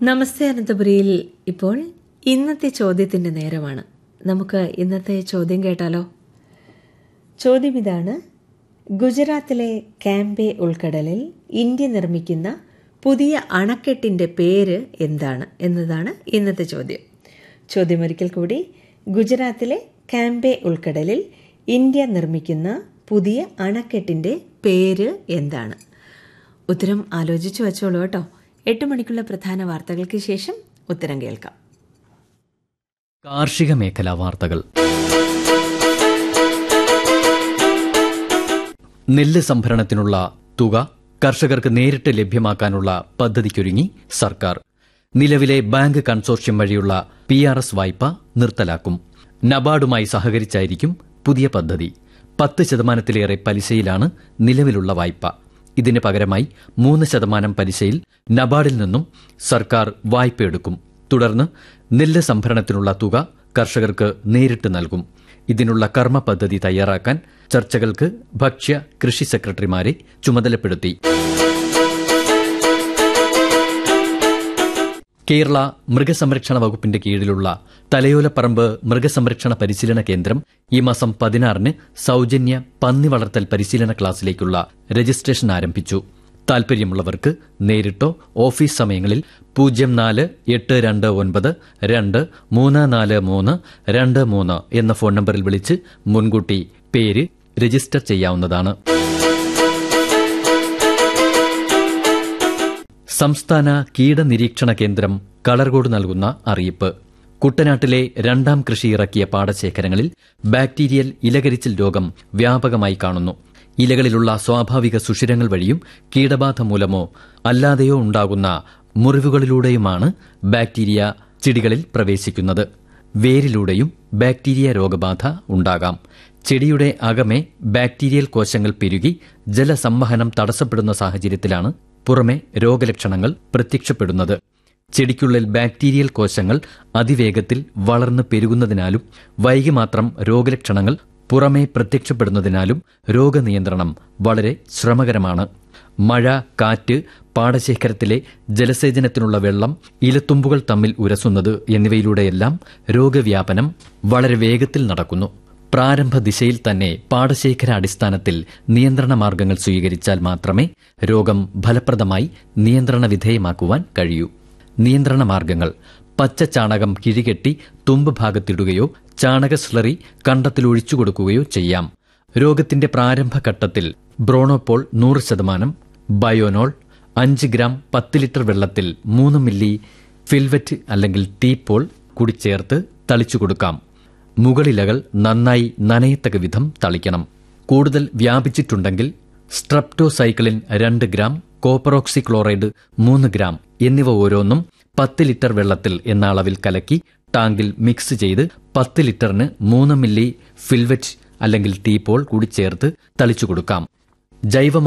നമസ്തേ അനന്തപുരിയിൽ ഇപ്പോൾ ഇന്നത്തെ ചോദ്യത്തിൻ്റെ നേരമാണ് നമുക്ക് ഇന്നത്തെ ചോദ്യം കേട്ടാലോ ചോദ്യം ഇതാണ് ഗുജറാത്തിലെ കാംബെ ഉൾക്കടലിൽ ഇന്ത്യ നിർമ്മിക്കുന്ന പുതിയ അണക്കെട്ടിൻ്റെ പേര് എന്താണ് എന്നതാണ് ഇന്നത്തെ ചോദ്യം ചോദ്യം ഒരിക്കൽ കൂടി ഗുജറാത്തിലെ കാംബെ ഉൾക്കടലിൽ ഇന്ത്യ നിർമ്മിക്കുന്ന പുതിയ അണക്കെട്ടിൻ്റെ പേര് എന്താണ് ഉത്തരം ആലോചിച്ചു വച്ചോളൂ കേട്ടോ എട്ട് മണിക്കുള്ള പ്രധാന വാർത്തകൾക്ക് ശേഷം ഉത്തരം കേൾക്കാം കാർഷിക മേഖലാ വാർത്തകൾ നെല്ല് സംഭരണത്തിനുള്ള തുക കർഷകർക്ക് നേരിട്ട് ലഭ്യമാക്കാനുള്ള പദ്ധതിക്കൊരുങ്ങി സർക്കാർ നിലവിലെ ബാങ്ക് കൺസോർഷ്യം വഴിയുള്ള പി ആർ എസ് വായ്പ നിർത്തലാക്കും നബാർഡുമായി സഹകരിച്ചായിരിക്കും പുതിയ പദ്ധതി പത്ത് ശതമാനത്തിലേറെ പലിശയിലാണ് നിലവിലുള്ള വായ്പ ഇതിന് പകരമായി മൂന്ന് ശതമാനം പലിശയിൽ നബാർഡിൽ നിന്നും സർക്കാർ വായ്പയെടുക്കും തുടർന്ന് നെല്ല് സംഭരണത്തിനുള്ള തുക കർഷകർക്ക് നേരിട്ട് നൽകും ഇതിനുള്ള കർമ്മ പദ്ധതി തയ്യാറാക്കാൻ ചർച്ചകൾക്ക് ഭക്ഷ്യ കൃഷി സെക്രട്ടറിമാരെ ചുമതലപ്പെടുത്തി കേരള മൃഗസംരക്ഷണ വകുപ്പിന്റെ കീഴിലുള്ള തലയോലപ്പറമ്പ് മൃഗസംരക്ഷണ പരിശീലന കേന്ദ്രം ഈ മാസം പതിനാറിന് സൌജന്യ പന്നി വളർത്തൽ പരിശീലന ക്ലാസ്സിലേക്കുള്ള രജിസ്ട്രേഷൻ ആരംഭിച്ചു താൽപര്യമുള്ളവർക്ക് നേരിട്ടോ ഓഫീസ് സമയങ്ങളിൽ പൂജ്യം നാല് എട്ട് രണ്ട് ഒൻപത് രണ്ട് മൂന്ന് നാല് മൂന്ന് രണ്ട് മൂന്ന് എന്ന ഫോൺ നമ്പറിൽ വിളിച്ച് മുൻകൂട്ടി പേര് രജിസ്റ്റർ ചെയ്യാവുന്നതാണ് സംസ്ഥാന കീടനിരീക്ഷണ കേന്ദ്രം കളർകോട് നൽകുന്ന അറിയിപ്പ് കുട്ടനാട്ടിലെ രണ്ടാം കൃഷി ഇറക്കിയ പാടശേഖരങ്ങളിൽ ബാക്ടീരിയൽ ഇലകരിച്ചിൽ രോഗം വ്യാപകമായി കാണുന്നു ഇലകളിലുള്ള സ്വാഭാവിക സുഷിരങ്ങൾ വഴിയും കീടബാധ മൂലമോ അല്ലാതെയോ ഉണ്ടാകുന്ന മുറിവുകളിലൂടെയുമാണ് ബാക്ടീരിയ ചെടികളിൽ പ്രവേശിക്കുന്നത് വേരിലൂടെയും ബാക്ടീരിയ രോഗബാധ ഉണ്ടാകാം ചെടിയുടെ അകമേ ബാക്ടീരിയൽ കോശങ്ങൾ പെരുകി ജലസംവഹനം തടസ്സപ്പെടുന്ന സാഹചര്യത്തിലാണ് പുറമെ രോഗലക്ഷണങ്ങൾ പ്രത്യക്ഷപ്പെടുന്നത് ചെടിക്കുള്ളിൽ ബാക്ടീരിയൽ കോശങ്ങൾ അതിവേഗത്തിൽ വളർന്നു പെരുകുന്നതിനാലും വൈകി മാത്രം രോഗലക്ഷണങ്ങൾ പുറമേ പ്രത്യക്ഷപ്പെടുന്നതിനാലും രോഗനിയന്ത്രണം വളരെ ശ്രമകരമാണ് മഴ കാറ്റ് പാടശേഖരത്തിലെ ജലസേചനത്തിനുള്ള വെള്ളം ഇലത്തുമ്പുകൾ തമ്മിൽ ഉരസുന്നത് എന്നിവയിലൂടെയെല്ലാം രോഗവ്യാപനം വളരെ വേഗത്തിൽ നടക്കുന്നു പ്രാരംഭ ദിശയിൽ തന്നെ പാടശേഖര അടിസ്ഥാനത്തിൽ നിയന്ത്രണ മാർഗങ്ങൾ സ്വീകരിച്ചാൽ മാത്രമേ രോഗം ഫലപ്രദമായി നിയന്ത്രണ വിധേയമാക്കുവാൻ കഴിയൂ നിയന്ത്രണ മാർഗങ്ങൾ പച്ച ചാണകം കിഴികെട്ടി തുമ്പ് ഭാഗത്തിടുകയോ ചാണക സ്ലറി കണ്ടത്തിൽ ഒഴിച്ചു കൊടുക്കുകയോ ചെയ്യാം രോഗത്തിന്റെ പ്രാരംഭഘട്ടത്തിൽ ബ്രോണോപോൾ നൂറ് ശതമാനം ബയോനോൾ അഞ്ച് ഗ്രാം പത്ത് ലിറ്റർ വെള്ളത്തിൽ മൂന്ന് മില്ലി ഫിൽവറ്റ് അല്ലെങ്കിൽ ടീപ്പോൾ കൂടി ചേർത്ത് തളിച്ചു കൊടുക്കാം മുകളിലകൾ നന്നായി നനയത്തക വിധം തളിക്കണം കൂടുതൽ വ്യാപിച്ചിട്ടുണ്ടെങ്കിൽ സ്ട്രപ്റ്റോസൈക്ലിൻ രണ്ട് ഗ്രാം കോപ്പറോക്സി ക്ലോറൈഡ് മൂന്ന് ഗ്രാം എന്നിവ ഓരോന്നും പത്ത് ലിറ്റർ വെള്ളത്തിൽ എന്ന അളവിൽ കലക്കി ടാങ്കിൽ മിക്സ് ചെയ്ത് പത്ത് ലിറ്ററിന് മൂന്ന് മില്ലി ഫിൽവറ്റ് അല്ലെങ്കിൽ ടീപ്പോൾ കൂടി ചേർത്ത് തളിച്ചു കൊടുക്കാം ജൈവ